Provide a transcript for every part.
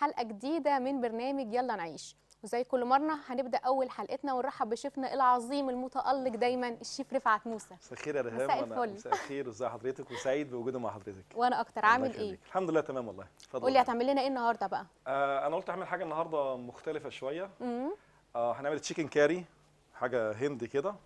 حلقة جديدة من برنامج يلا نعيش وزي كل مرة هنبدأ أول حلقتنا ونرحب بشيفنا العظيم المتألق دايما الشيف رفعت موسى مساء الخير يا رهام مساء وأنا- الفل. مساء الخير ازي حضرتك وسعيد بوجودي مع حضرتك وأنا أكتر الله عامل يخليك. إيه؟ الحمد لله تمام والله اتفضل قولي هتعمل لنا إيه النهاردة بقى؟ آه انا قلت اعمل حاجه النهارده مختلفه شويه مم. آه هنعمل تشيكن كاري حاجه هندي كده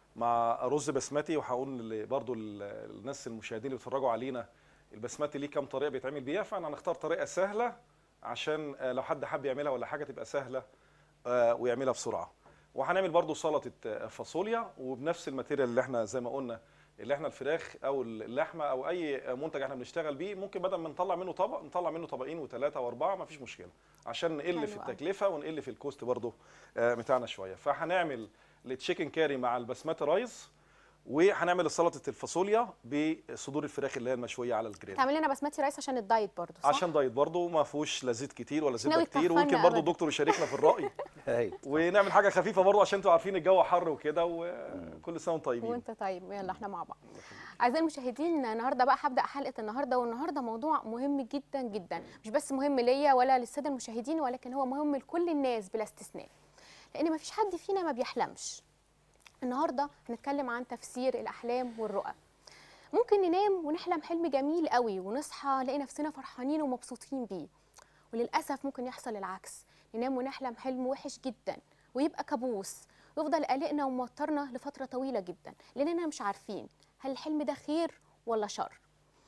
مع رز بسمتي وهقول ل- برضو ل- الناس المشاهدين اللي بيتفرجوا علينا البسمتي ليه كام طريقه بيتعمل بيها فانا هنختار طريقه سهله عشان آه لو حد حب يعملها ولا حاجه تبقى سهله آه ويعملها بسرعه وهنعمل برضو سلطه آه، فاصوليا وبنفس الماتيريال اللي احنا زي ما قلنا اللي احنا الفراخ او اللحمه او اي منتج احنا بنشتغل بيه ممكن بدل ما نطلع منه طبق نطلع منه طبقين وثلاثه واربعه مفيش مشكله عشان نقل حلو في أوي. التكلفه ونقل في الكوست برضو آه، بتاعنا شويه فهنعمل التشيكن كاري مع البسمتي رايس وهنعمل سلطه الفاصوليا بصدور الفراخ اللي هي المشويه على الجريل تعمل لنا بسمتي رايس عشان الدايت برضو صح؟ عشان دايت برضو ما فيهوش لا زيت كتير ولا زبده ناوي كتير تخفنا ويمكن برضو أبداً. الدكتور يشاركنا في الراي هاي ونعمل حاجه خفيفه برضو عشان انتوا عارفين الجو حر وكده وكل سنه وانتم طيبين وانت طيب يلا احنا مع بعض اعزائي المشاهدين النهارده بقى هبدا حلقه النهارده والنهارده موضوع مهم جدا جدا مش بس مهم ليا ولا للساده المشاهدين ولكن هو مهم لكل الناس بلا استثناء لان مفيش حد فينا ما بيحلمش النهارده هنتكلم عن تفسير الاحلام والرؤى ممكن ننام ونحلم حلم جميل قوي ونصحى نلاقي نفسنا فرحانين ومبسوطين بيه وللاسف ممكن يحصل العكس ننام ونحلم حلم وحش جدا ويبقى كابوس ويفضل قلقنا وموترنا لفتره طويله جدا لاننا مش عارفين هل الحلم ده خير ولا شر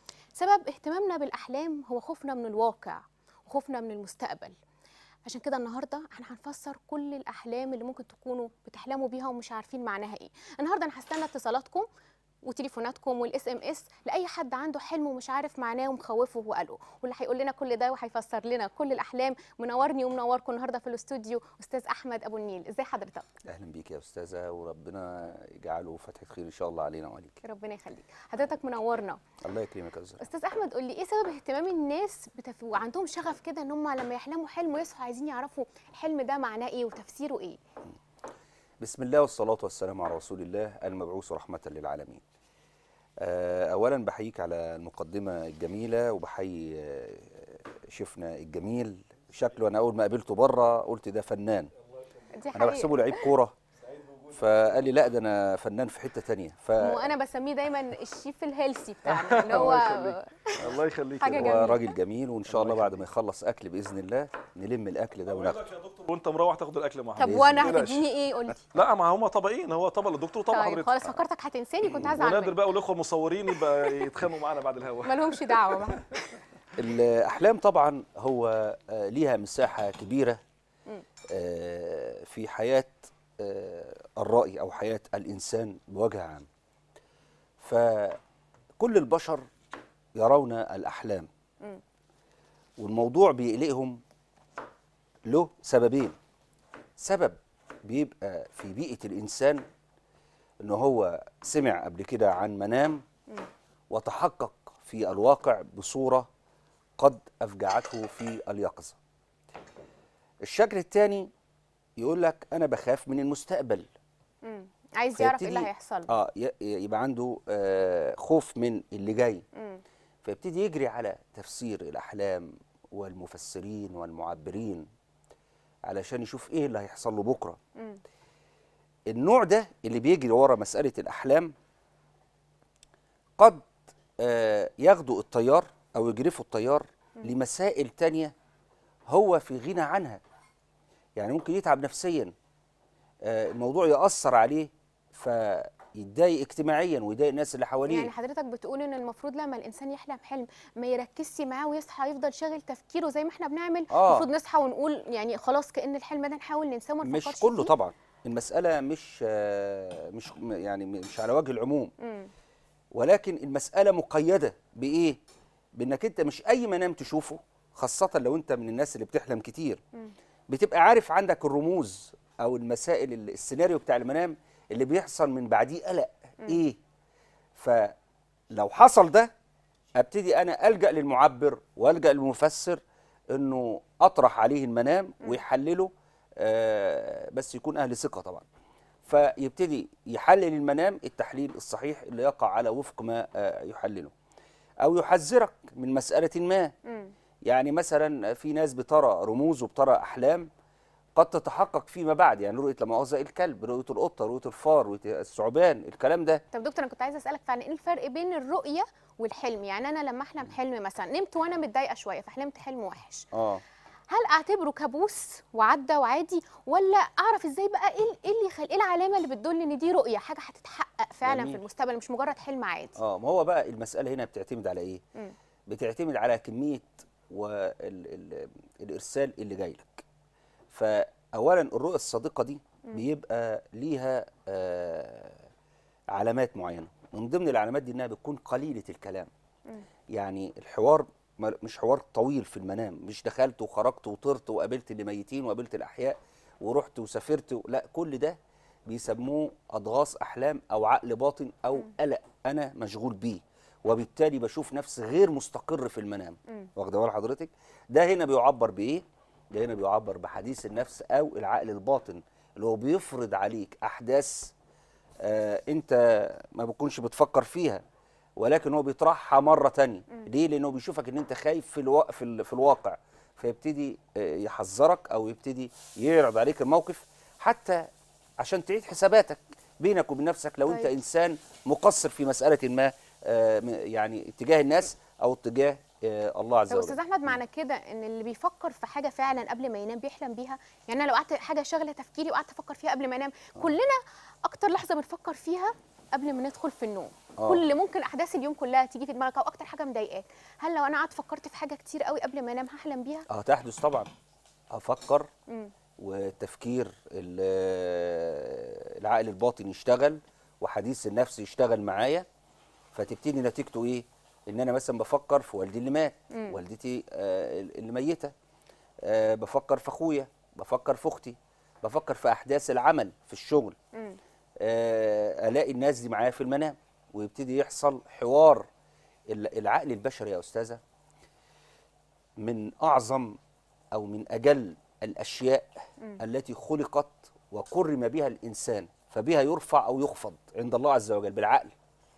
سبب اهتمامنا بالاحلام هو خوفنا من الواقع وخوفنا من المستقبل عشان كده النهارده احنا هنفسر كل الاحلام اللي ممكن تكونوا بتحلموا بيها ومش عارفين معناها ايه النهارده انا هستنى اتصالاتكم وتليفوناتكم والاس ام اس لاي حد عنده حلم ومش عارف معناه ومخوفه وقلقه واللي هيقول لنا كل ده وهيفسر لنا كل الاحلام منورني ومنوركم النهارده في الاستوديو استاذ احمد ابو النيل ازي حضرتك اهلا بيك يا استاذه وربنا يجعله فتحه خير ان شاء الله علينا وعليك ربنا يخليك حضرتك منورنا الله يكرمك يا استاذ استاذ احمد قول لي ايه سبب اهتمام الناس بتف... وعندهم شغف كده ان هم لما يحلموا حلم ويصحوا عايزين يعرفوا الحلم ده معناه ايه وتفسيره ايه بسم الله والصلاه والسلام على رسول الله المبعوث رحمه للعالمين آه، اولا بحييك على المقدمه الجميله وبحيي آه، شيفنا الجميل شكله انا اول ما قابلته بره قلت ده فنان دي انا بحسبه لعيب كوره فقال لي لا ده انا فنان في حته تانية ف وانا بسميه دايما الشيف الهيلثي بتاعنا اللي هو الله يخليك. الله يخليك حاجة يا جميلة. هو راجل جميل وان شاء الله بعد ما يخلص اكل باذن الله نلم الاكل ده وناخده يا دكتور وانت مروح تاخد الاكل معاك طب بإذن وانا الله. هتديني ايه قول لي لا ما هما طبقين هو طبق للدكتور وطبق طيب حضرتك خلاص فكرتك هتنساني كنت هزعل ونادر منك بقى والاخوه المصورين يبقى يتخانقوا معانا بعد الهوا مالهمش دعوه بقى الاحلام طبعا هو آه، ليها مساحه كبيره آه، في حياه آه، الرأي او حياه الانسان بوجه عام فكل البشر يرون الاحلام والموضوع بيقلقهم له سببين سبب بيبقى في بيئه الانسان ان هو سمع قبل كده عن منام وتحقق في الواقع بصوره قد افجعته في اليقظه. الشكل الثاني يقول لك انا بخاف من المستقبل. مم. عايز يعرف ايه اللي فيبتدي- هيحصل له اه ي- يبقى عنده آه خوف من اللي جاي مم. فيبتدي يجري على تفسير الاحلام والمفسرين والمعبرين علشان يشوف ايه اللي هيحصل له بكره. مم. النوع ده اللي بيجري ورا مسألة الأحلام قد آه، ياخدوا الطيار أو يجرفوا الطيار لمسائل تانية هو في غنى عنها يعني ممكن يتعب نفسيا آه، الموضوع يأثر عليه فيتضايق اجتماعيا ويضايق الناس اللي حواليه يعني حضرتك بتقول ان المفروض لما الانسان يحلم حلم ما يركزش معاه ويصحى يفضل شاغل تفكيره زي ما احنا بنعمل آه. المفروض نصحى ونقول يعني خلاص كأن الحلم ده نحاول ننساه وما مش نفكرش كله فيه. طبعا المسألة مش آه، مش يعني مش على وجه العموم مم. ولكن المسألة مقيدة بإيه؟ بإنك أنت مش أي منام تشوفه خاصة لو أنت من الناس اللي بتحلم كتير بتبقى عارف عندك الرموز أو المسائل ال- السيناريو بتاع المنام اللي بيحصل من بعديه قلق إيه؟ فلو حصل ده أبتدي أنا ألجأ للمعبر وألجأ للمفسر إنه أطرح عليه المنام ويحلله آه بس يكون أهل ثقة طبعا فيبتدي يحلل المنام التحليل الصحيح اللي يقع على وفق ما آه، يحلله او يحذرك من مساله ما مم. يعني مثلا في ناس بترى رموز وبترى احلام قد تتحقق فيما بعد يعني رؤيه لما مؤاخذه الكلب رؤيه القطه رؤيه الفار رؤيه الثعبان الكلام ده طب دكتور انا كنت عايزه اسالك فعلا ايه الفرق بين الرؤيه والحلم يعني انا لما احلم حلم مثلا نمت وانا متضايقه شويه فحلمت حلم وحش اه هل اعتبره كابوس وعدى وعادي ولا اعرف ازاي بقى ايه ايه اللي يخلي ايه العلامه اللي بتدل ان دي رؤيه حاجه هتتحقق فعلا جميل. في المستقبل مش مجرد حلم عادي اه ما هو بقى المساله هنا بتعتمد على ايه مم. بتعتمد على كميه والارسال اللي جاي لك فاولا الرؤيه الصادقه دي بيبقى ليها آه علامات معينه من ضمن العلامات دي انها بتكون قليله الكلام يعني الحوار ما- مش حوار طويل في المنام مش دخلت وخرجت وطرت وقابلت اللي ميتين وقابلت الاحياء ورحت وسافرت و... لا كل ده بيسموه اضغاث احلام او عقل باطن او قلق انا مشغول بيه وبالتالي بشوف نفسي غير مستقر في المنام واخده بال حضرتك ده هنا بيعبر بايه ده هنا بيعبر بحديث النفس او العقل الباطن اللي هو بيفرض عليك احداث آه انت ما بتكونش بتفكر فيها ولكن هو بيطرحها مره تانية ليه لانه بيشوفك ان انت خايف في الوا... في, ال... في الواقع فيبتدي آه، يحذرك او يبتدي يعرض عليك الموقف حتى عشان تعيد حساباتك بينك وبين نفسك لو انت طيب. انسان مقصر في مساله ما آه، م- يعني اتجاه الناس او اتجاه آه، الله عز طب وجل استاذ احمد معنى كده ان اللي بيفكر في حاجه فعلا قبل ما ينام بيحلم بيها يعني انا لو قعدت حاجه شاغله تفكيري وقعدت افكر فيها قبل ما انام كلنا اكتر لحظه بنفكر فيها قبل ما ندخل في النوم آه. كل ممكن احداث اليوم كلها تيجي في دماغك او اكتر حاجه مضايقاك هل لو انا قعدت فكرت في حاجه كتير قوي قبل ما انام هحلم بيها اه تحدث طبعا افكر مم. والتفكير ال- العقل الباطن يشتغل وحديث النفس يشتغل معايا فتبتدي نتيجته ايه ان انا مثلا بفكر في والدي اللي مات والدتي آه، اللي ميته آه، بفكر في اخويا بفكر في اختي بفكر في احداث العمل في الشغل مم. آه، الاقي الناس دي معايا في المنام ويبتدي يحصل حوار ال- العقل البشري يا استاذه من اعظم او من اجل الاشياء التي خلقت وكرم بها الانسان فبها يرفع او يخفض عند الله عز وجل بالعقل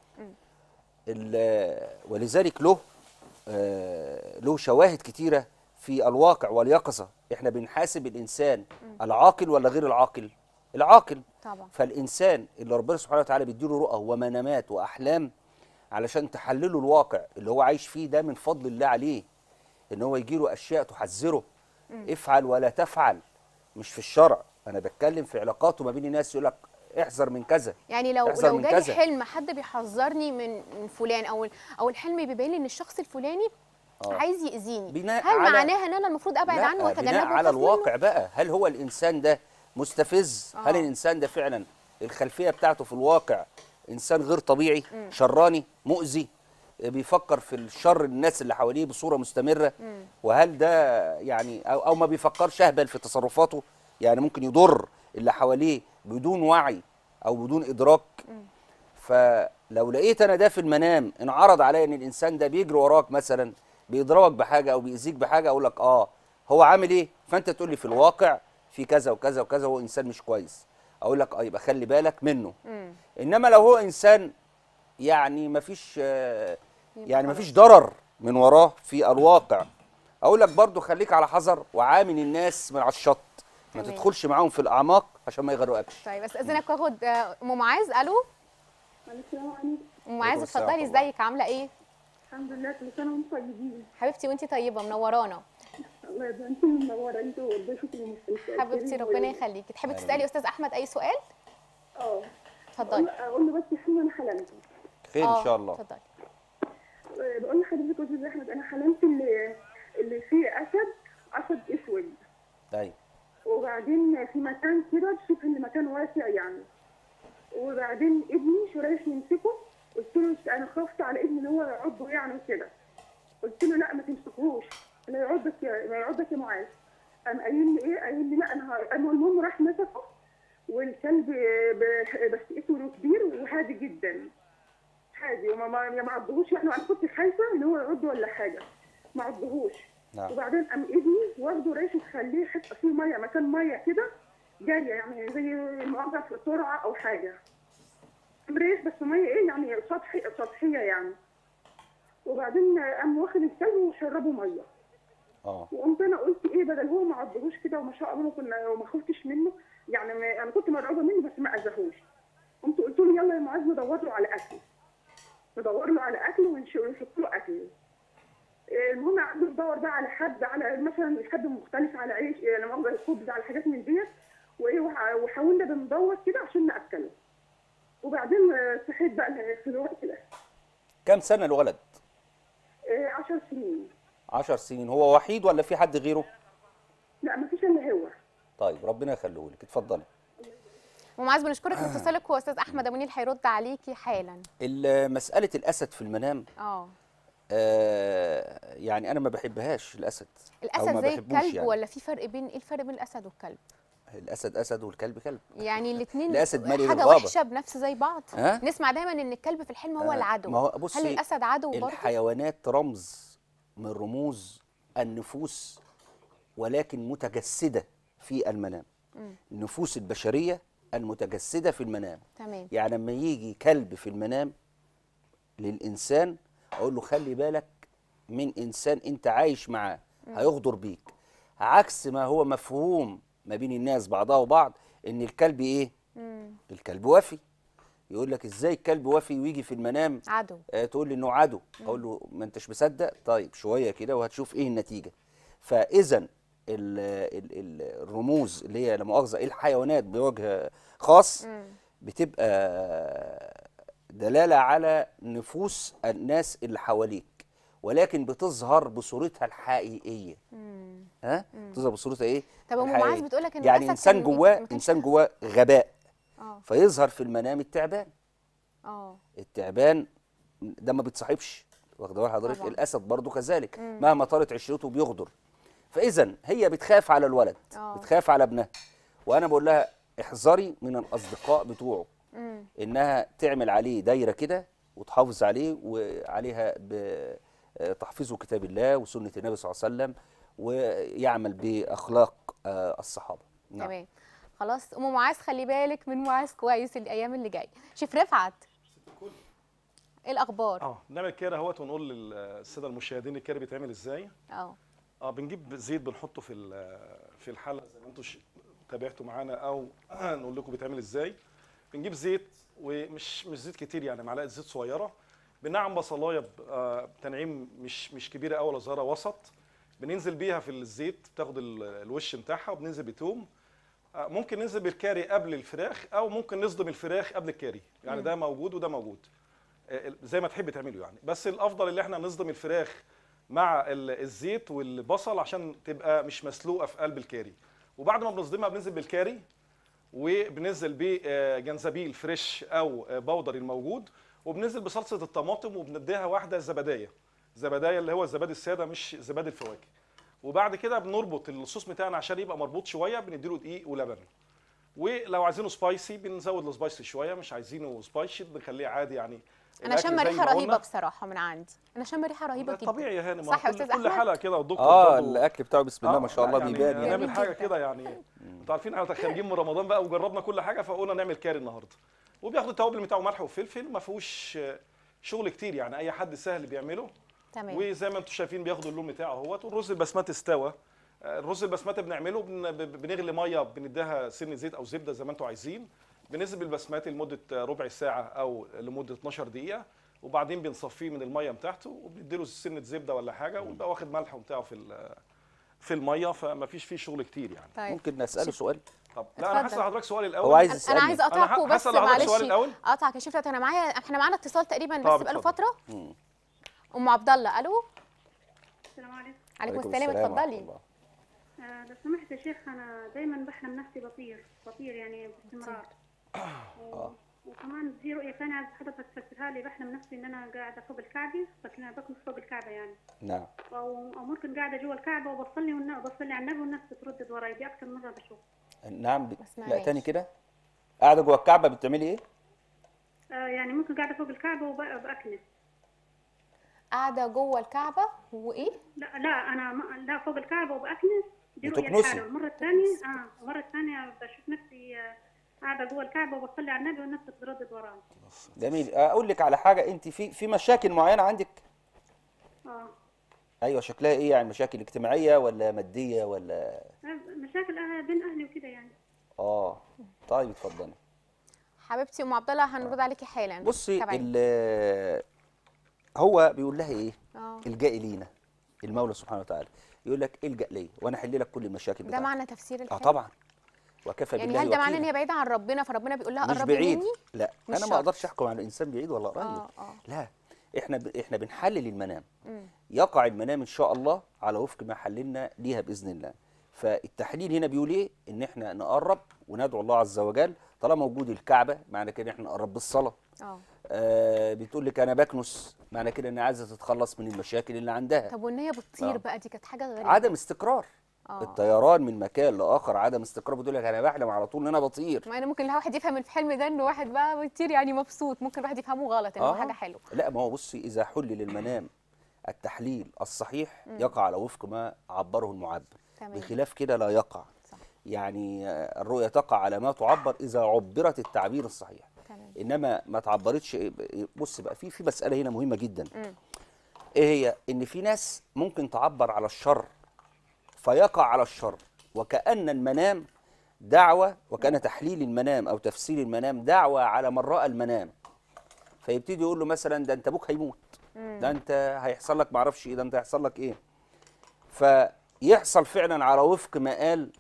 ال- ولذلك له آه، له شواهد كتيره في الواقع واليقظه احنا بنحاسب الانسان العاقل ولا غير العاقل العاقل طبعا فالانسان اللي ربنا سبحانه وتعالى بيديله رؤى ومنامات واحلام علشان تحلله الواقع اللي هو عايش فيه ده من فضل الله عليه ان هو يجيله اشياء تحذره افعل ولا تفعل مش في الشرع انا بتكلم في علاقاته ما بين الناس يقول لك احذر من كذا يعني لو احذر لو من جالي كذا. حلم حد بيحذرني من من فلان او ال- او الحلم بيبين لي ان الشخص الفلاني آه. عايز يأذيني بناء هل على- معناها ان انا المفروض ابعد لا، عنه واتجنبه بناء على وأخاف منه؟ الواقع بقى هل هو الانسان ده مستفز هل آه. الانسان ده فعلا الخلفيه بتاعته في الواقع انسان غير طبيعي شراني مؤذي بيفكر في الشر الناس اللي حواليه بصوره مستمره وهل ده يعني او, أو ما بيفكرش اهبل في تصرفاته يعني ممكن يضر اللي حواليه بدون وعي او بدون ادراك فلو لقيت انا ده في المنام انعرض عليا ان الانسان ده بيجري وراك مثلا بيضربك بحاجه او بيأذيك بحاجه اقول لك اه هو عامل ايه فانت تقول لي في الواقع في كذا وكذا وكذا هو انسان مش كويس اقول لك اه يبقى خلي بالك منه مم. انما لو هو انسان يعني مفيش آه، يبقى يعني خلاص. مفيش ضرر من وراه في الواقع اقول لك برضو خليك على حذر وعامل الناس من على الشط ما تمام. تدخلش معاهم في الاعماق عشان ما يغرقكش طيب استاذنك واخد آه، ام معاذ الو السلام عليكم ام معاذ السلام اتفضلي ورحمة الله. ازيك عامله ايه الحمد لله كل سنه وانتم طيبين حبيبتي وانتي طيبه منورانا الله يبقى انتم منوره انتوا وضيفكم المستمتعين حبيبتي ربنا يخليكي تحبي تسالي استاذ احمد اي سؤال اه اتفضلي اقول له بس حلم انا حلمت خير آه، ان شاء الله اتفضلي آه، بقول لحضرتك يا استاذ احمد انا حلمت اللي اللي فيه اسد اسد اسود ايوه وبعدين في مكان كده شبه ان مكان واسع يعني وبعدين ابني شو رايح يمسكه قلت له انا خفت على ابني ان هو يعضه يعني وكده قلت له لا ما تمسكهوش لا يعضك يا لا يعضك يا معاذ قام قايل لي ايه قايل لي لا انا ه- قام المهم راح مسكه والكلب ب- بس اسود كبير وهادي جدا هادي وما ما ما عضهوش يعني انا كنت خايفه ان هو يعضه ولا حاجه ما عضهوش نعم وبعدين قام ابني واخده رايح يخليه حته فيه ميه مكان ميه كده جاريه يعني زي مؤاخذه في سرعه او حاجه قام رايح بس ميه ايه يعني سطحي سطحيه يعني وبعدين قام واخد الكلب وشربه ميه اه وقمت انا قلت ايه بدل هو ما عضهوش كده وما شاء الله ما كنا وما خفتش منه يعني ما انا كنت مرعوبه منه بس ما اذاهوش قمت قلت له يلا يا معاذ ندور له على اكل ندور له على اكل ونش- ونحط له اكل إيه، المهم قعدنا ندور بقى على حد على مثلا حد مختلف على عيش يعني مؤاخذة خبز على حاجات من ديت وايه وح- وحاولنا بندور كده عشان ناكله وبعدين آه، صحيت بقى في الوقت ده كم سنه الولد 10 سنين عشر سنين هو وحيد ولا في حد غيره لا ما فيش الا هو طيب ربنا يخليه لك اتفضلي ومعاذ بنشكرك لاتصالك واستاذ احمد ابو نيل هيرد عليكي حالا ال- مساله الاسد في المنام اه آه يعني انا ما بحبهاش الاسد أو ما الاسد زي بحبوش الكلب يعني. ولا في فرق بين ايه الفرق بين الاسد والكلب الاسد اسد والكلب كلب يعني الاثنين الأسد مالي حاجه للغابة. وحشه بنفس زي بعض ها؟ نسمع دايما ان الكلب في الحلم هو آه، العدو ما هو هل بصي الاسد عدو برضه الحيوانات رمز من رموز النفوس ولكن متجسده في المنام النفوس البشريه المتجسده في المنام تمام يعني لما يجي كلب في المنام للانسان اقول له خلي بالك من انسان انت عايش معاه هيغدر بيك عكس ما هو مفهوم ما بين الناس بعضها وبعض ان الكلب ايه مم. الكلب وفي يقول لك ازاي الكلب وفي ويجي في المنام عدو آه تقول لي انه عدو اقول له ما انتش مصدق طيب شويه كده وهتشوف ايه النتيجه فاذا ال- ال- ال- الرموز اللي هي لا مؤاخذه الحيوانات بوجه خاص مم. بتبقى دلاله على نفوس الناس اللي حواليك ولكن بتظهر بصورتها الحقيقيه مم. ها بتظهر بصورتها ايه طب ام الحقيقية. معاذ بتقول لك ان يعني الأسد انسان كان بي- جواه ما كانش- انسان جواه غباء اه فيظهر في المنام التعبان اه التعبان ده ما بيتصاحبش واخد بال حضرتك طبعاً. الاسد برضو كذلك مهما طالت عشرته بيغدر فاذا هي بتخاف على الولد آه. بتخاف على ابنها وانا بقول لها احذري من الاصدقاء بتوعه مم. انها تعمل عليه دايره كده وتحافظ عليه وعليها بتحفيظه كتاب الله وسنه النبي صلى الله عليه وسلم ويعمل باخلاق آه، الصحابه نعم. تمام خلاص ام معاذ خلي بالك من معاذ كويس الايام اللي جايه شيف رفعت ايه الاخبار اه نعمل كده اهوت ونقول للساده المشاهدين الكاري بيتعمل ازاي اه اه بنجيب زيت بنحطه في ال- في الحله زي ما انتم ش- تابعتوا معانا او نقول لكم بيتعمل ازاي بنجيب زيت ومش مش زيت كتير يعني معلقه زيت صغيره بنعم بصلايه ب- آه، بتنعيم مش مش كبيره قوي ولا صغيره وسط بننزل بيها في الزيت بتاخد ال- الوش بتاعها وبننزل بتوم آه، ممكن ننزل بالكاري قبل الفراخ او ممكن نصدم الفراخ قبل الكاري يعني ده موجود وده موجود آه، زي ما تحب تعمله يعني بس الافضل اللي احنا نصدم الفراخ مع ال- الزيت والبصل عشان تبقى مش مسلوقه في قلب الكاري وبعد ما بنصدمها بننزل بالكاري وبننزل بجنزبيل فريش او آه، بودر الموجود وبننزل بصلصه الطماطم وبنديها واحده زبدايه زبدايه اللي هو الزبادي الساده مش زبادي الفواكه وبعد كده بنربط الصوص بتاعنا عشان يبقى مربوط شويه بنديله دقيق ولبن ولو عايزينه سبايسي بنزود السبايسي شويه مش عايزينه سبايسي بنخليه عادي يعني انا الأكل شامه زي ريحه ما رهيبه قلنا. بصراحه من عندي انا شامه ريحه رهيبه جدا طبيعي يا هانم صح يا كل- استاذ كل احمد حلقه كده والدكتور اه برضو- الاكل بتاعه بسم الله آه، ما شاء الله يعني بيبان يعني نعمل جميل حاجه جدا. كده يعني انتوا عارفين احنا خارجين من رمضان بقى وجربنا كل حاجه فقلنا نعمل كاري النهارده وبياخد التوابل بتاعه ملح وفلفل ما فيهوش آه، شغل كتير يعني اي حد سهل بيعمله تمام وزي ما انتم شايفين بياخد اللون بتاعه اهوت والرز البسمتي استوى آه، الرز البسمتي بنعمله بن- ب- بنغلي ميه بنديها سن زيت او زبده زي ما انتم عايزين بننزل بالبسمتي لمده آه، ربع ساعه او لمده 12 دقيقه وبعدين بنصفيه من الميه بتاعته وبنديله سنه زبده ولا حاجه ويبقى واخد ملح بتاعه في ال- في الميه فما فيش فيه شغل كتير يعني طيب ممكن نساله سؤال طب لا انا اتفضل. هسال حضرتك سؤال الاول هو عايز انا يسالني عايزه أنا اقطعكم ه- بس هسأل لحضرتك معلش سؤال الأول. اقطعك يا شيف انا معايا احنا معانا اتصال تقريبا بس طب بقاله اتفضل. فتره مم. ام عبد الله الو السلام عليكم عليكم عليكم السلام ورحمة اتفضلي الله. آه، لو سمحت يا شيخ انا دايما بحلم نفسي بطير بطير يعني باستمرار و... وكمان في رؤيه ثانيه عايز حضرتك تفسرها لي بحلم نفسي ان انا قاعده فوق الكعبه لكن انا بكنس فوق الكعبه يعني نعم او او ممكن قاعده جوا الكعبه وبصلي والن- بصلي على النبي والناس بتردد وراي دي اكثر مره بشوف نعم ب... ما لا سمعناش. تاني كده قاعده جوه الكعبه بتعملي ايه آه يعني ممكن قاعده فوق الكعبه وباكنس قاعده جوه الكعبه وايه لا لا انا ما لا فوق الكعبه وباكنس دي رؤيه بتكنسي؟ الحالة والمره الثانيه اه المره الثانيه بشوف نفسي آه، قاعده جوا الكعبه وبصلي على النبي والناس بتردد وراي جميل اقول لك على حاجه انت في في مشاكل معينه عندك اه ايوه شكلها ايه يعني مشاكل اجتماعيه ولا ماديه ولا مشاكل أه- بين اهلي وكده يعني اه طيب اتفضلي حبيبتي ام عبد الله هنرد عليكي حالا بصي تابعيني. ال- هو بيقول لها ايه اه الجئي لينا المولى سبحانه وتعالى يقول لك الجا لي وانا احل لك كل المشاكل ده بتاعتك معنى تفسير اه الحلم طبعا وكفى يعني بالله هل ده معناه ان وكيلا. هي بعيده عن ربنا فربنا بيقول لها مش قربي بعيد مني لا مش انا ما شرط. اقدرش احكم على الانسان بعيد ولا قريب اه اه لا احنا ب... احنا بنحلل المنام مم. يقع المنام ان شاء الله على وفق ما حللنا ليها باذن الله فالتحليل هنا بيقول ايه ان احنا نقرب وندعو الله عز وجل طالما وجود الكعبه معنى كده احنا نقرب بالصلاه اه آه بتقول لك انا بكنس معنى كده انها عايزه تتخلص من المشاكل اللي عندها طب وان هي بتطير آه. بقى دي كانت حاجه غريبه عدم استقرار اه الطيران من مكان لاخر عدم استقرار بتقول لك انا بحلم على طول ان انا بطير ما انا ممكن الواحد يفهم الحلم ده انه واحد بقى بيطير يعني مبسوط ممكن الواحد يفهمه غلط انه آه. حاجه حلوه لا ما هو بصي اذا حلل المنام التحليل الصحيح يقع على وفق ما عبره المعبر تمام بخلاف كده لا يقع صح يعني آه، الرؤية تقع على ما تعبر إذا عبرت التعبير الصحيح تمام إنما ما تعبرتش بص بقى في في مسألة هنا مهمة جدا مم. إيه هي إن في ناس ممكن تعبر على الشر فيقع على الشر وكأن المنام دعوة وكان تحليل المنام أو تفسير المنام دعوة على من رأى المنام فيبتدي يقول له مثلا ده أنت أبوك هيموت ده أنت هيحصل لك معرفش إيه ده أنت هيحصل لك إيه فيحصل فعلا على وفق ما قال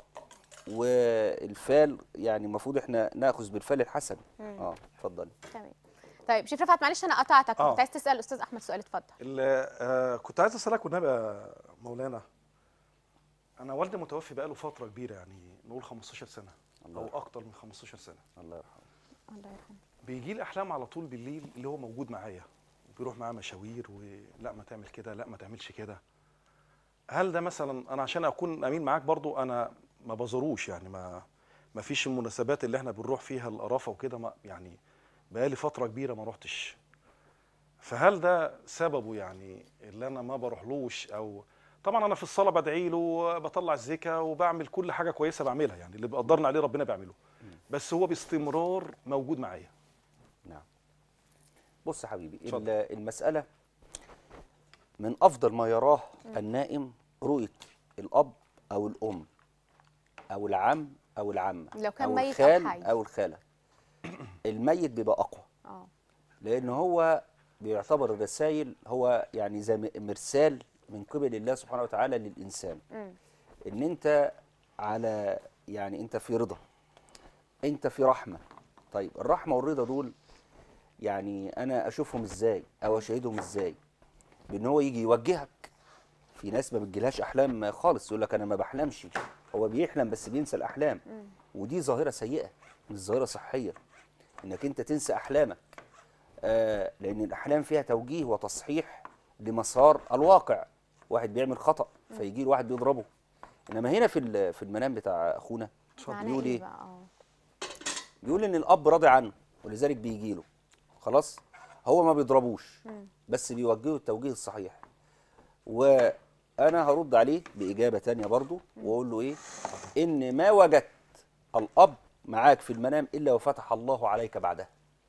والفال يعني المفروض احنا ناخذ بالفال الحسن اه اتفضلي تمام طيب شيف رفعت معلش انا قطعتك آه. كنت عايز تسال الاستاذ احمد سؤال اتفضل ال- آه، كنت عايز اسالك والنبي يا مولانا انا والدي متوفي بقاله فتره كبيره يعني نقول 15 سنه الله او يرحمه. اكتر من 15 سنه الله يرحمه الله يرحمه بيجي لي احلام على طول بالليل اللي هو موجود معايا وبيروح معاه مشاوير ولا ما تعمل كده لا ما تعملش كده هل ده مثلا انا عشان اكون امين معاك برضو انا ما بزوروش يعني ما ما فيش المناسبات اللي احنا بنروح فيها القرافه وكده ما يعني بقالي فتره كبيره ما روحتش فهل ده سببه يعني اللي انا ما بروحلوش او طبعا انا في الصلاه بدعي له بطلع الزكاه وبعمل كل حاجه كويسه بعملها يعني اللي بيقدرنا عليه ربنا بيعمله بس هو باستمرار موجود معايا نعم بص يا حبيبي اتفضل. ال- المسألة من أفضل ما يراه النائم رؤية الأب أو الأم أو العم أو العمة لو كان أو ميت أو الخال حي. أو الخالة الميت بيبقى أقوى اه لأن هو بيعتبر الرسائل هو يعني زي م- مرسال من قبل الله سبحانه وتعالى للإنسان مم. ان انت على يعني انت في رضا انت في رحمه طيب الرحمه والرضا دول يعني انا اشوفهم ازاي او اشاهدهم ازاي بان هو يجي يوجهك في ناس ما بتجيلهاش احلام خالص يقول لك انا ما بحلمش هو بيحلم بس بينسى الاحلام ودي ظاهره سيئه مش ظاهره صحيه انك انت تنسى احلامك آه لان الاحلام فيها توجيه وتصحيح لمسار الواقع واحد بيعمل خطا فيجي له واحد بيضربه انما هنا في ال- في المنام بتاع اخونا معناه بيقول ايه ايه بقى اه بيقول ان الاب راضي عنه ولذلك بيجي له خلاص هو ما بيضربوش بس بيوجهه التوجيه الصحيح وانا هرد عليه باجابه تانية برضو واقول له ايه ان ما وجدت الاب معاك في المنام الا وفتح الله عليك بعدها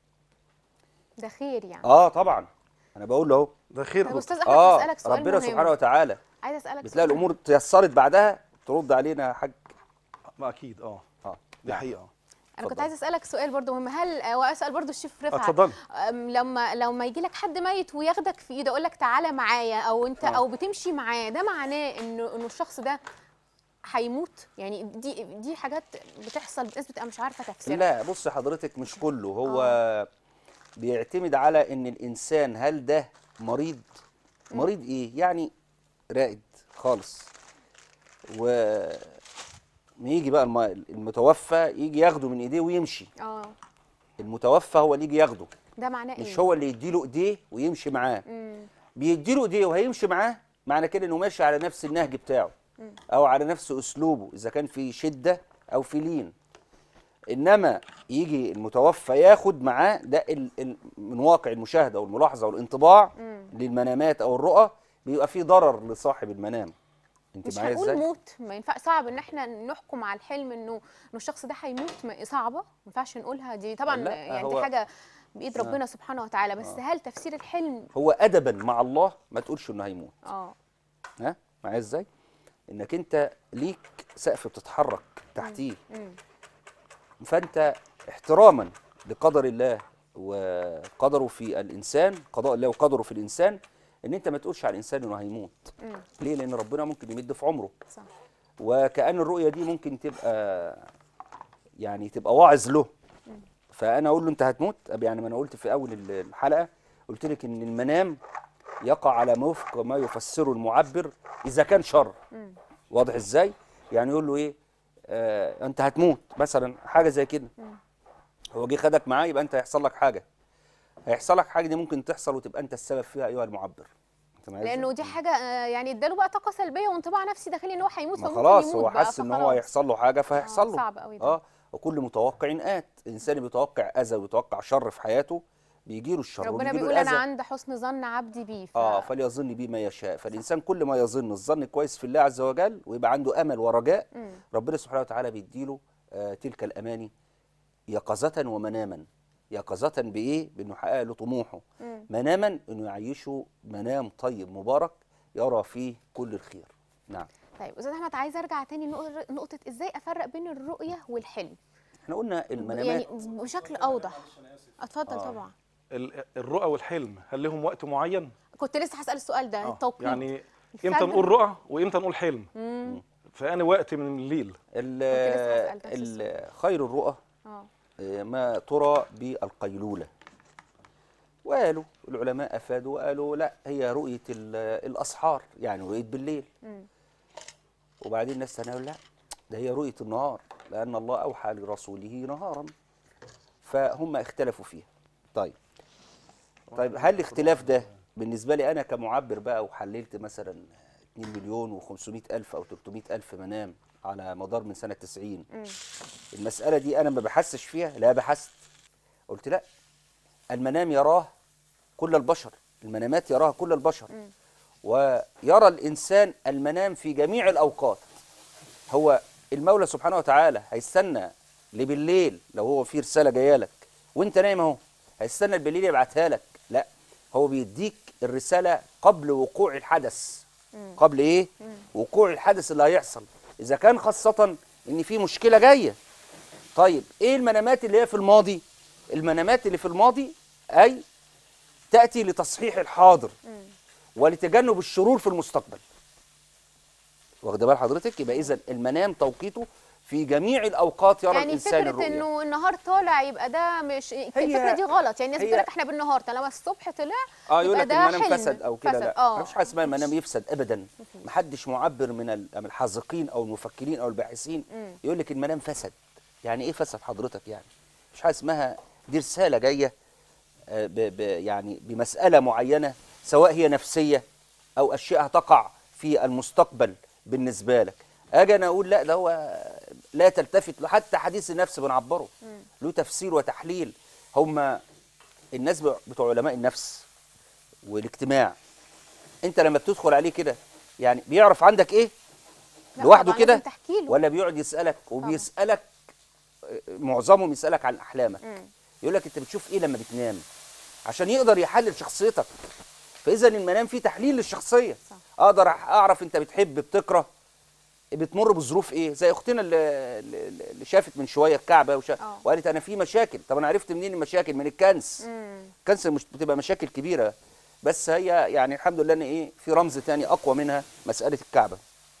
ده خير يعني اه طبعا انا بقول له اهو ده خير طب يا استاذ دكتور. احمد اه اسالك سؤال ربنا مهم سبحانه وتعالى عايز اسالك بتلاقي سؤال. الامور تيسرت بعدها ترد علينا يا حاج ما اكيد اه اه دي نعم. حقيقه انا كنت اتفضل. عايز اسالك سؤال برضو مهم هل واسال برضو الشيف رفعت اتفضلي أم، لما لما يجي لك حد ميت وياخدك في ايده يقول لك تعالى معايا او انت آه. او بتمشي معاه ده معناه انه انه الشخص ده هيموت يعني دي دي حاجات بتحصل الناس بتبقى مش عارفه تفسيرها لا بص حضرتك مش كله هو بيعتمد على ان الانسان هل ده مريض مريض ايه يعني رائد خالص و ما يجي بقى الم- المتوفى يجي ياخده من ايديه ويمشي اه المتوفى هو اللي يجي ياخده ده معناه ايه مش هو اللي يديله ايديه ويمشي معاه مم. بيديله ايديه وهيمشي معاه معنى كده انه ماشي على نفس النهج بتاعه او على نفس اسلوبه اذا كان في شده او في لين انما يجي المتوفى ياخد معاه ده ال ال من واقع المشاهده والملاحظه والانطباع للمنامات او الرؤى بيبقى في ضرر لصاحب المنام انت مش معايا هنقول ازاي موت ما ينفع صعب ان احنا نحكم على الحلم انه انه الشخص ده هيموت ما- صعبه ما ينفعش نقولها دي طبعا لا، يعني هو- دي حاجه بايد ربنا سبحانه وتعالى بس هل تفسير الحلم هو ادبا مع الله ما تقولش انه هيموت اه ها معايا ازاي انك انت ليك سقف بتتحرك تحتيه مم. فانت احتراما لقدر الله وقدره في الانسان قضاء الله وقدره في الانسان ان انت ما تقولش على الانسان انه هيموت مم. ليه لان ربنا ممكن يمد في عمره صح وكأن الرؤية دي ممكن تبقى يعني تبقى واعظ له فأنا أقول له أنت هتموت أب يعني ما أنا قلت في أول ال- الحلقة قلت لك إن المنام يقع على وفق ما يفسره المعبر إذا كان شر مم. واضح إزاي؟ يعني يقول له إيه آه أنت هتموت مثلا حاجة زي كده هو جه خدك معاه يبقى أنت هيحصل لك حاجة هيحصل لك حاجة دي ممكن تحصل وتبقى أنت السبب فيها أيها المعبر أنت معايا إزاي؟ لانه دي حاجه آه، يعني اداله بقى طاقه سلبيه وانطباع نفسي داخلي ان هو هيموت ما فممكن خلاص يموت هو بقى، حس ان هو فخلاص. هيحصل له حاجه فهيحصل له صعب قوي ده. اه وكل متوقع ات الانسان اللي بيتوقع اذى ويتوقع شر في حياته بيجي له الشر ربنا وبيجي له بيقول انا الأذى. عند حسن ظن عبدي بي ف... اه فليظن بي ما يشاء فالانسان كل ما يظن الظن كويس في الله عز وجل ويبقى عنده امل ورجاء مم. ربنا سبحانه وتعالى بيديله آه تلك الاماني يقظه ومناما يقظه بايه بانه يحقق له طموحه مم. مناما انه يعيشه منام طيب مبارك يرى فيه كل الخير نعم طيب استاذ احمد عايزه ارجع تاني لنقطة- نقطه ازاي افرق بين الرؤيه والحلم احنا قلنا المنامات يعني بشكل اوضح اتفضل آه. طبعا ال- الرؤى والحلم هل لهم وقت معين؟ كنت لسه هسال السؤال ده آه، التوقيت يعني الفجر. امتى نقول رؤى وامتى نقول حلم؟ مم. فأنا وقت من الليل ال- لسه هسأل نفس ال- خير الرؤى اه آه، ما ترى بالقيلولة وقالوا العلماء أفادوا وقالوا لا هي رؤية ال- الأسحار يعني رؤية بالليل مم. وبعدين الناس تانية قالوا لا ده هي رؤية النهار لأن الله أوحى لرسوله نهارا فهم اختلفوا فيها طيب طيب هل الاختلاف ده بالنسبة لي أنا كمعبر بقى وحللت مثلا 2 مليون و500 ألف أو 300 ألف منام على مدار من سنة 90 مم. المسألة دي أنا ما بحسش فيها لا بحثت قلت لا المنام يراه كل البشر المنامات يراها كل البشر مم. ويرى الإنسان المنام في جميع الأوقات هو المولى سبحانه وتعالى هيستنى لبالليل لو هو في رسالة جاية لك وانت نايم اهو هيستنى بالليل يبعتها لك لا هو بيديك الرسالة قبل وقوع الحدث مم. قبل ايه وقوع الحدث اللي هيحصل اذا كان خاصة ان في مشكلة جاية طيب ايه المنامات اللي هي في الماضي المنامات اللي في الماضي اي تأتي لتصحيح الحاضر مم. ولتجنب الشرور في المستقبل واخده بال حضرتك يبقى اذا المنام توقيته في جميع الاوقات يرى يعني الانسان فكره الرؤيا انه النهار طالع يبقى ده مش الفكره دي غلط يعني الناس هي- بتقول لك احنا بالنهار طالما الصبح طلع اه يقول يبقى لك ده المنام حلم. فسد او كده فسد. لا آه. مفيش حاجه اسمها المنام يفسد ابدا محدش معبر من ال- من الحاذقين او المفكرين او الباحثين مم. يقول لك المنام فسد يعني ايه فسد حضرتك يعني مش حاجه اسمها دي رساله جايه آه، ب ب يعني بمساله معينه سواء هي نفسيه او اشياء هتقع في المستقبل بالنسبه لك اجي انا اقول لا ده هو لا تلتفت له حتى حديث النفس بنعبره له تفسير وتحليل هم الناس بتوع علماء النفس والاجتماع انت لما بتدخل عليه كده يعني بيعرف عندك ايه لا لوحده طبعاً كده لازم تحكي له ولا بيقعد يسالك وبيسالك آه، معظمهم يسالك عن احلامك مم. يقول لك انت بتشوف ايه لما بتنام عشان يقدر يحلل شخصيتك فاذا المنام فيه تحليل للشخصيه صح. اقدر أح- اعرف انت بتحب بتكره بتمر بظروف ايه زي اختنا اللي, اللي شافت من شويه الكعبه وشا... آه. وقالت انا في مشاكل طب انا عرفت منين المشاكل من الكنس مم. الكنس مش بتبقى مشاكل كبيره بس هي يعني الحمد لله ان ايه في رمز تاني اقوى منها مساله الكعبه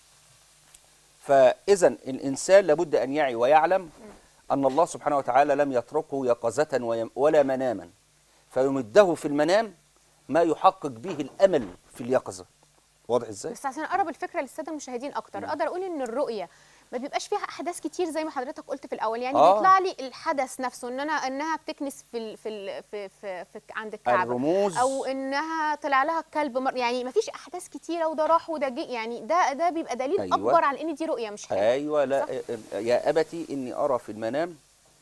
فاذا الانسان لابد ان يعي ويعلم ان الله سبحانه وتعالى لم يتركه يقظه ويم- ولا مناما فيمده في المنام ما يحقق به الامل في اليقظه واضح ازاي بس عشان اقرب الفكره للساده المشاهدين اكتر اقدر اقول ان الرؤيه ما بيبقاش فيها احداث كتير زي ما حضرتك قلت في الاول يعني آه. بيطلع لي الحدث نفسه ان انا انها بتكنس في ال في ال في, في, في عند الكعبه الرموز او انها طلع لها كلب مر يعني ما فيش احداث كتيره وده راح وده جه يعني ده ده بيبقى دليل أيوة. أيوة. اكبر على ان دي رؤيه مش حلم ايوه لا صح؟ يا ابتي اني ارى في المنام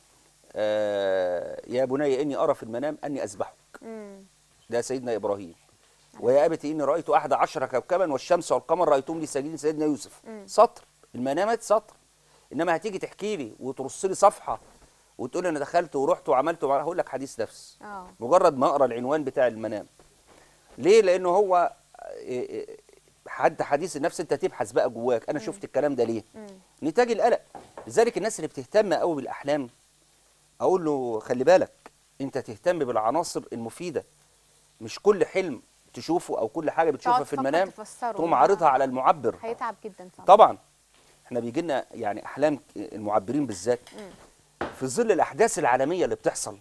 آه يا بني اني ارى في المنام اني اذبحك مم. ده سيدنا ابراهيم ويا ابتي اني رايت احد عشر كوكبا والشمس والقمر رايتهم لي ساجدين سيدنا يوسف مم. سطر المنامات سطر انما هتيجي تحكي لي وترص لي صفحه وتقول لي انا دخلت ورحت وعملت وعملت هقول لك حديث نفس اه مجرد ما اقرا العنوان بتاع المنام ليه لانه هو إيه إيه حد حديث النفس انت تبحث بقى جواك انا شفت الكلام ده ليه نتاج القلق لذلك الناس اللي بتهتم قوي بالاحلام اقول له خلي بالك انت تهتم بالعناصر المفيده مش كل حلم تشوفه او كل حاجه بتشوفها تقعد في تفكر المنام تفسره. تقوم عارضها على المعبر هيتعب جدا طبعا طبعا احنا بيجي لنا يعني احلام المعبرين بالذات في ظل الاحداث العالميه اللي بتحصل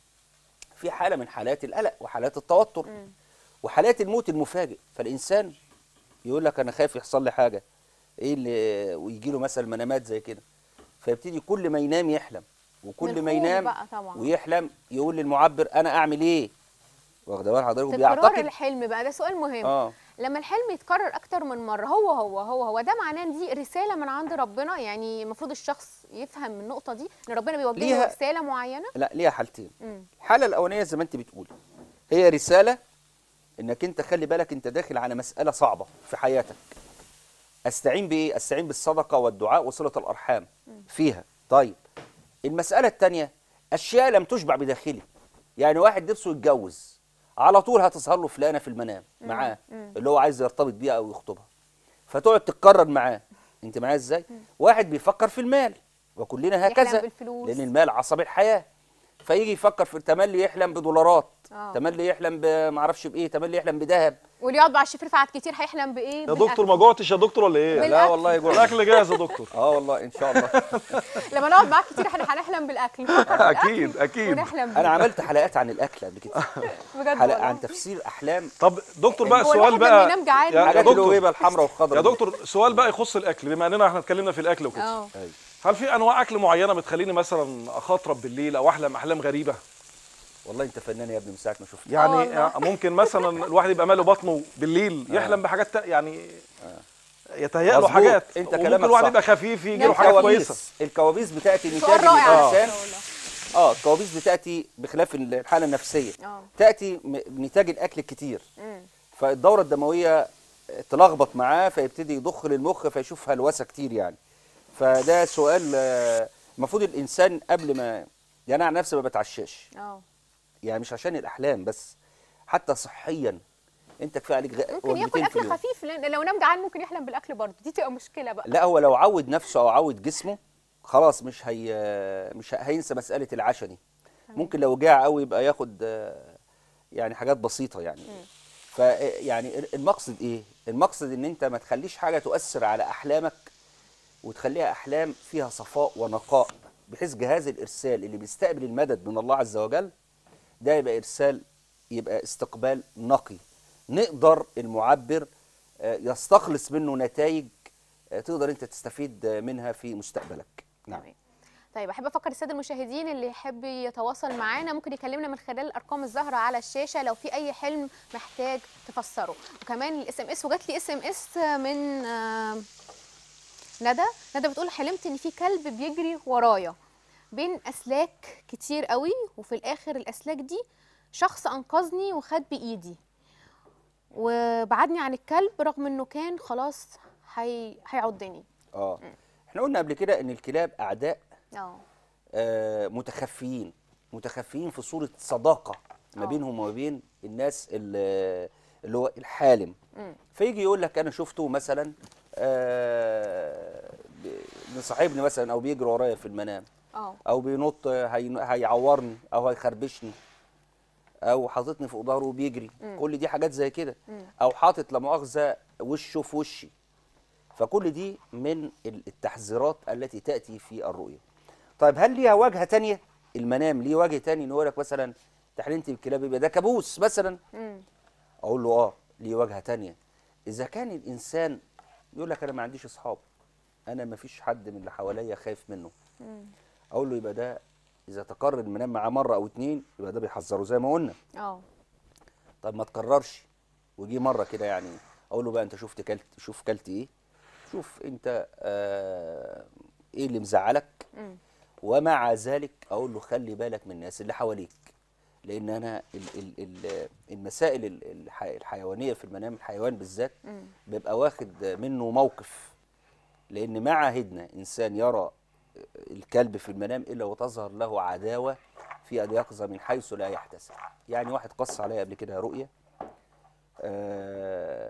في حاله من حالات القلق وحالات التوتر وحالات الموت المفاجئ فالانسان يقول لك انا خايف يحصل لي حاجه ايه اللي ويجي له مثلا منامات زي كده فيبتدي كل ما ينام يحلم وكل من ما الخوف ينام بقى طبعا. ويحلم يقول للمعبر انا اعمل ايه واخده بال حضرتك تكرار بيعتقد الحلم بقى ده سؤال مهم اه لما الحلم يتكرر اكتر من مره هو هو هو هو ده معناه ان دي رساله من عند ربنا يعني المفروض الشخص يفهم من النقطه دي ان ربنا بيوجه له ليها- رساله معينه لا ليها حالتين مم. الحاله الاولانيه زي ما انت بتقولي هي رساله انك انت خلي بالك انت داخل على مساله صعبه في حياتك استعين بايه استعين بالصدقه والدعاء وصله الارحام فيها طيب المساله الثانيه اشياء لم تشبع بداخلي يعني واحد نفسه يتجوز على طول هتظهر له فلانه في المنام معاه اللي هو عايز يرتبط بيها او يخطبها فتقعد تتكرر معاه انت معايا ازاي واحد بيفكر في المال وكلنا يحلم هكذا بالفلوس. لان المال عصب الحياه فيجي يفكر في تملي يحلم بدولارات آه. تملي يحلم بمعرفش بايه تملي يحلم بذهب واللي يقعد مع الشيف رفعت كتير هيحلم بايه يا بالأكل. دكتور ما جوعتش يا دكتور ولا ايه؟ بال- لا والله جوع الاكل جاهز يا دكتور اه والله ان شاء الله لما نقعد معاك كتير احنا هنحلم بالاكل نفكر في الأكل اكيد اكيد ونحلم بيه انا عملت حلقات عن الاكل قبل كده بجد حلقه والله. عن تفسير احلام طب دكتور بقى هو سؤال الواحد لما بقى ينام جعان يا- يا حاجات دكتور الوهيبه الحمراء والخضراء يا دي. دكتور سؤال بقى يخص الاكل بما اننا احنا اتكلمنا في الاكل وكده اه أيوة. هل في انواع اكل معينه بتخليني مثلا اخاطرب بالليل او احلم احلام غريبه والله انت فنان يا ابني من ساعه ما شفتك يعني والله. ممكن مثلا الواويس يبقى ماله بطنه بالليل يحلم بحاجات تا- يعني يتهيأ له مظبوط. حاجات أنت وممكن كلامك الواحد صح. يبقى خفيف يجي لا، له حاجات كويسه الكوابيس الكوابيس بتاتي نتاج سؤال من رائع على الانسان فكرة والله. اه الكوابيس بتاتي بخلاف الحاله النفسيه اه تاتي م- نتاج الاكل الكتير مم. فالدوره الدمويه تلخبط معاه فيبتدي يضخ للمخ فيشوف هلوسه كتير يعني فده سؤال آه، المفروض الانسان قبل ما يعني انا عن نفسي ما بتعشاش اه يعني مش عشان الاحلام بس حتى صحيا انت كفايه عليك غ- ممكن ياكل وجبتين في اكل اليوم. خفيف لان لو نام جعان ممكن يحلم بالاكل برضه دي تبقى مشكله بقى لا هو لو عود نفسه او عود جسمه خلاص مش هي مش ه- هينسى مساله العشاء دي ممكن لو جاع قوي يبقى ياخد آه، يعني حاجات بسيطه يعني ف يعني المقصد ايه المقصد ان انت ما تخليش حاجه تؤثر على احلامك وتخليها احلام فيها صفاء ونقاء بحيث جهاز الارسال اللي بيستقبل المدد من الله عز وجل ده يبقى ارسال يبقى استقبال نقي نقدر المعبر آه، يستخلص منه نتائج آه، تقدر انت تستفيد آه، منها في مستقبلك نعم تمام. طيب احب افكر الساده المشاهدين اللي يحب يتواصل معانا ممكن يكلمنا من خلال الارقام الظاهره على الشاشه لو في اي حلم محتاج تفسره وكمان الاس ام اس وجات لي اس ام اس من آه، ندى ندى بتقول حلمت ان في كلب بيجري ورايا بين اسلاك كتير قوي وفي الاخر الاسلاك دي شخص انقذني وخد بايدي وبعدني عن الكلب رغم انه كان خلاص هي... هيعضني اه احنا قلنا قبل كده ان الكلاب اعداء اه آه، متخفيين متخفيين في صورة صداقة ما آه. بينهم وما بين الناس اللي اللي هو الحالم مم. فيجي يقول لك انا شفته مثلا آه، ب- مصاحبني مثلا او بيجري ورايا في المنام اه او بينط هي- هيعورني او هيخربشني او حاططني فوق ظهره وبيجري كل دي حاجات زي كده او حاطط لا مؤاخذه وشه في وشي فكل دي من ال- التحذيرات التي تاتي في الرؤيه طيب هل ليها واجهه تانية المنام ليه وجه تاني ان يقول لك مثلا تحلمت بالكلاب يبقى ده كابوس مثلا مم. اقول له اه ليه وجهه تانية اذا كان الانسان يقول لك انا ما عنديش اصحاب انا ما فيش حد من اللي حواليا خايف منه اقول له يبقى ده اذا تكرر المنام معاه مره او اتنين يبقى ده بيحذره زي ما قلنا اه طب ما تكررش وجي مره كده يعني اقول له بقى انت شفت كلت شوف كلت ايه شوف انت آه ايه اللي مزعلك مم. ومع ذلك اقول له خلي بالك من الناس اللي حواليك لان انا ال ال ال المسائل ال- الح- الحيوانيه في المنام الحيوان بالذات بيبقى واخد منه موقف لان ما عهدنا انسان يرى الكلب في المنام الا وتظهر له عداوه في اليقظه من حيث لا يحتسب يعني واحد قص عليا قبل كده رؤيه آه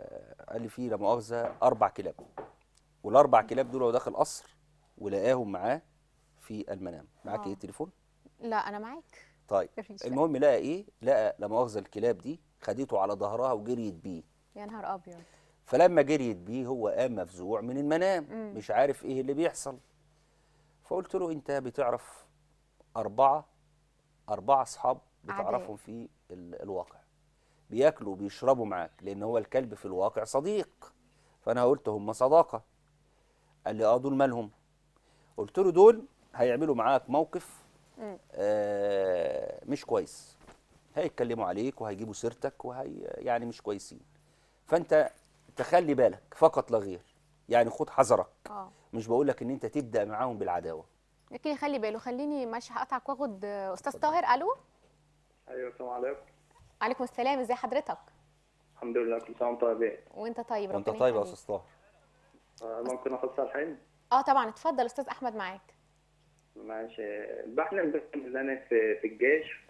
قال لي في لا مؤاخذه اربع كلاب والاربع كلاب دول هو داخل قصر ولقاهم معاه في المنام معاك آه. ايه التليفون لا انا معاك طيب مفيش. المهم لقى ايه لقى لا مؤاخذه الكلاب دي خدته على ظهرها وجريت بيه يا نهار ابيض فلما جريت بيه هو قام مفزوع من المنام مم. مش عارف ايه اللي بيحصل فقلت له انت بتعرف اربعه اربعه اصحاب أعداء. بتعرفهم في ال- الواقع بياكلوا وبيشربوا معاك لان هو الكلب في الواقع صديق فانا قلت هم صداقه قال لي اه دول مالهم قلت له دول هيعملوا معاك موقف مم. آه مش كويس هيتكلموا عليك وهيجيبوا سيرتك وهي يعني مش كويسين فانت تخلي بالك فقط لا غير يعني خد حذرك اه مش بقول لك ان انت تبدا معاهم بالعداوه لكن يخلي باله خليني ماشي هقطعك واخد آه، استاذ طاهر الو ايوه السلام عليكم عليكم السلام ازي حضرتك الحمد لله كل سنه وانت طيبين وانت طيب وانت ربنا طيب يا يخليك. استاذ طاهر آه، ممكن اخصها الحين اه طبعا اتفضل استاذ احمد معاك ماشي بحلم بس ان انا في في الجيش ف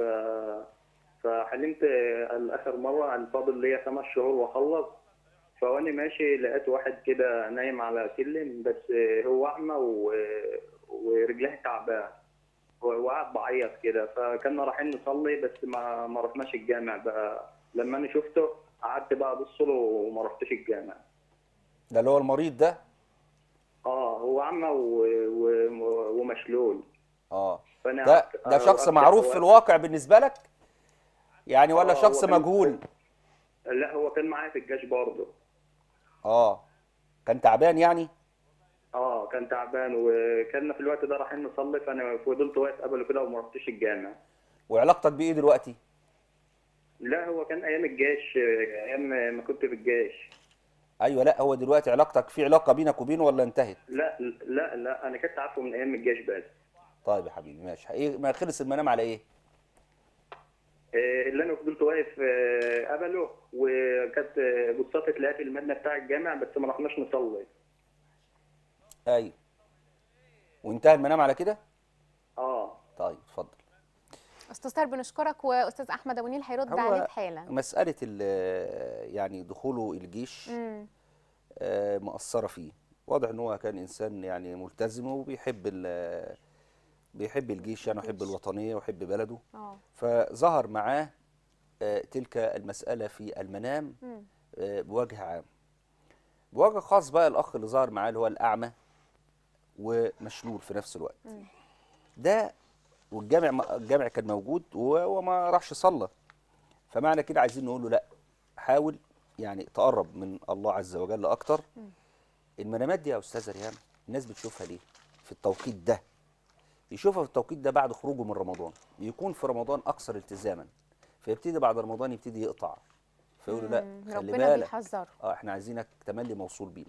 فحلمت الاخر مره الفاضل ليا خمس شهور واخلص فوانا ماشي لقيت واحد كده نايم على سلم بس هو اعمى و... ورجليه تعبان وقعد بعيط كده فكنا رايحين نصلي بس ما ما رحناش الجامع بقى لما انا شفته قعدت بقى ابص له وما رحتش الجامع ده اللي هو المريض ده اه هو اعمى و... و... ومشلول اه فانا ده قعدت- ده شخص وقفت- معروف في وقفت- الواقع بالنسبه لك يعني ولا آه، شخص هو كان- مجهول لا هو كان معايا في الجيش برضه اه كان تعبان يعني اه كان تعبان وكنا في الوقت ده رايحين نصلي فانا فضلت واقف قبله كده وما رحتش الجامع وعلاقتك بايه دلوقتي لا هو كان ايام الجيش آه، ايام ما كنت في الجيش ايوه لا هو دلوقتي علاقتك في علاقه بينك وبينه ولا انتهت لا لا لا انا كنت عارفه من ايام الجيش بس طيب يا حبيبي ماشي ايه ما خلص المنام على ايه آه، اللي انا فضلت واقف آه، قبله وكانت آه، بصات تلاقيها في المبنى بتاع الجامع بس ما رحناش نصلي ايوه وانتهى المنام على كده اه طيب اتفضل استاذ طاهر بنشكرك واستاذ احمد ابو نيل هيرد هو عليك حالا مساله ال- يعني دخوله الجيش امم آه، مأثرة فيه واضح ان هو كان انسان يعني ملتزم وبيحب ال- بيحب الجيش يعني ويحب الوطنيه ويحب بلده اه فظهر معاه آه، تلك المساله في المنام مم. آه، بوجه عام بوجه خاص بقى الاخ اللي ظهر معاه اللي هو الاعمى ومشلول في نفس الوقت ده والجامع الجامع كان موجود و- وما راحش صلى فمعنى كده عايزين نقول له لا حاول يعني تقرب من الله عز وجل اكتر المنامات دي يا استاذه ريهام الناس بتشوفها ليه في التوقيت ده يشوفها في التوقيت ده بعد خروجه من رمضان بيكون في رمضان اكثر التزاما فيبتدي بعد رمضان يبتدي يقطع فيقولوا لا مم. خلي ربنا بالك بيحذره اه احنا عايزينك تملي موصول بينا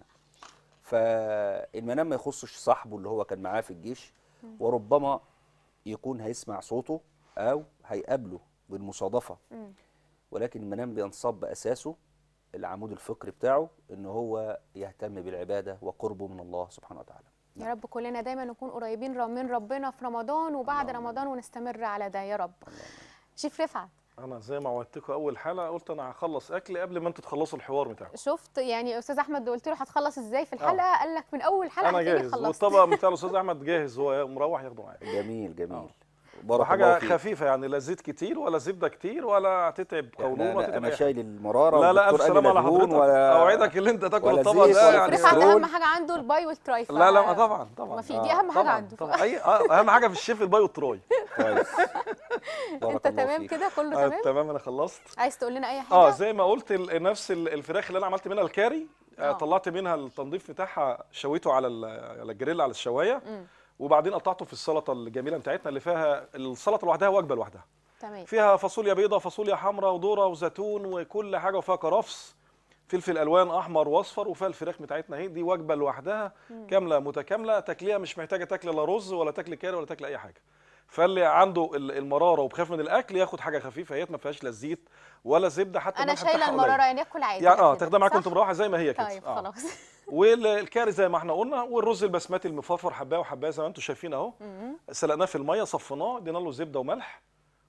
فالمنام ما يخصش صاحبه اللي هو كان معاه في الجيش وربما يكون هيسمع صوته او هيقابله بالمصادفه مم. ولكن المنام بينصب باساسه العمود الفقري بتاعه ان هو يهتم بالعباده وقربه من الله سبحانه وتعالى يا رب كلنا دايما نكون قريبين ر- من ربنا في رمضان وبعد رمضان ونستمر على ده يا رب شيف رفعت انا زي ما وعدتكم اول حلقه قلت انا هخلص اكل قبل ما انتوا تخلصوا الحوار بتاعكم شفت يعني استاذ احمد قلت له هتخلص ازاي في الحلقه قال لك من اول حلقه انا هتلاقيني جاهز خلصت والطبق بتاع الاستاذ احمد جاهز هو مروح ياخده معايا جميل جميل آه. بارك وحاجه الله فيك خفيفه يعني لا زيت كتير ولا زبده كتير ولا تتعب احنا قولون ولا انا, تتعب أنا أي حاجة. شايل المراره لا لا الف والدكتور قال لي سلامه على لا دهون حضرتك ولا اوعدك اللي انت تاكل ولا الطبق زيت ده ولا يعني رفعت كوليسترول. اهم حاجه عنده الباي والتراي ف- لا لا طبعا طبعا ما في آه، دي اهم حاجه طبعا عنده طبعا اي آه، اهم حاجه في الشيف الباي والتراي كويس بارك انت الله تمام فيك. كده كله آه، تمام تمام انا خلصت عايز تقول لنا اي حاجه اه زي ما قلت ال- نفس ال- الفراخ اللي انا عملت منها الكاري آه. آه. طلعت منها التنظيف بتاعها شويته على ال- على الجريل على الشوايه مم. وبعدين قطعته في السلطه الجميله بتاعتنا اللي فيها السلطه لوحدها وجبه لوحدها تمام فيها فاصوليا بيضاء فاصوليا حمراء وذره وزيتون وكل حاجه وفيها كرفس فلفل الوان احمر واصفر وفيها الفراخ بتاعتنا اهي دي وجبه لوحدها كامله متكامله تاكليها مش محتاجه تاكل لا رز ولا تاكل كاري ولا تاكل اي حاجه فاللي عنده ال- المراره وبخاف من الاكل ياخد حاجه خفيفه هي ما فيهاش لا زيت ولا زبده حتى انا الملح شايله بتاعها قليل. المراره يعني اكل عادي يعني اه كده، تاخدها معاك صح؟ وانت مروحه زي ما هي كده طيب آه. خلاص والكاري زي ما احنا قلنا والرز البسمتي المفرفر حبايه وحبايه زي ما انتم شايفين اهو سلقناه في الميه صفيناه ادينا له زبده وملح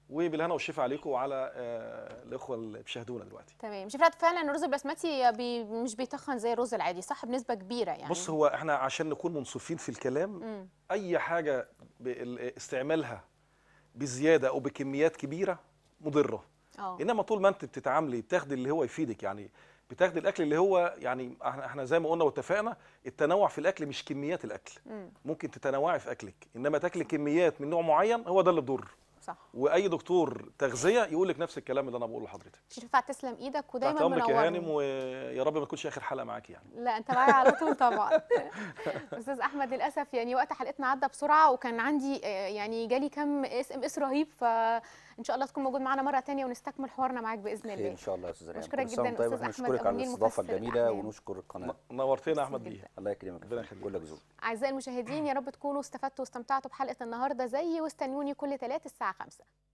وبالهنا والشفا عليكم وعلى آه، الاخوه اللي بيشاهدونا دلوقتي تمام شفت فعلا الرز البسمتي بي مش بيتخن زي الرز العادي صح بنسبه كبيره يعني بص هو احنا عشان نكون منصفين في الكلام مم. اي حاجه بال- استعمالها بزياده او بكميات كبيره مضره اه انما طول ما انت بتتعاملي بتاخدي اللي هو يفيدك يعني بتاخدي الاكل اللي هو يعني احنا احنا زي ما قلنا واتفقنا التنوع في الاكل مش كميات الاكل مم. ممكن تتنوعي في اكلك انما تاكلي كميات من نوع معين هو ده اللي بيضر صح واي دكتور تغذيه يقول لك نفس الكلام اللي انا بقوله لحضرتك شيف رفعت تسلم ايدك ودايما تحت امرك يا منورني. هانم ويا رب ما تكونش اخر حلقه معاكي يعني لا انت معايا على طول طبعا استاذ احمد للاسف يعني وقت حلقتنا عدى بسرعه وكان عندي آه، يعني جالي كم اس ام اس رهيب فان شاء الله تكون موجود معانا مره تانية ونستكمل حوارنا معاك باذن خير الله ان شاء الله يا استاذ ريان بشكرك كل سنة جداً وأنت طيب. أستاذ احنا أحمد نشكرك على أمين، الاستضافه مفسر الجميله الأحلام. ونشكر القناه نورتينا يا ميرسي احمد جداً. بيه الله يكرمك ربنا يخليك. كلك ذوق اعزائي المشاهدين يا رب تكونوا استفدتوا واستمتعتوا بحلقه النهارده زيي واستنوني كل ثلاث الساعه 5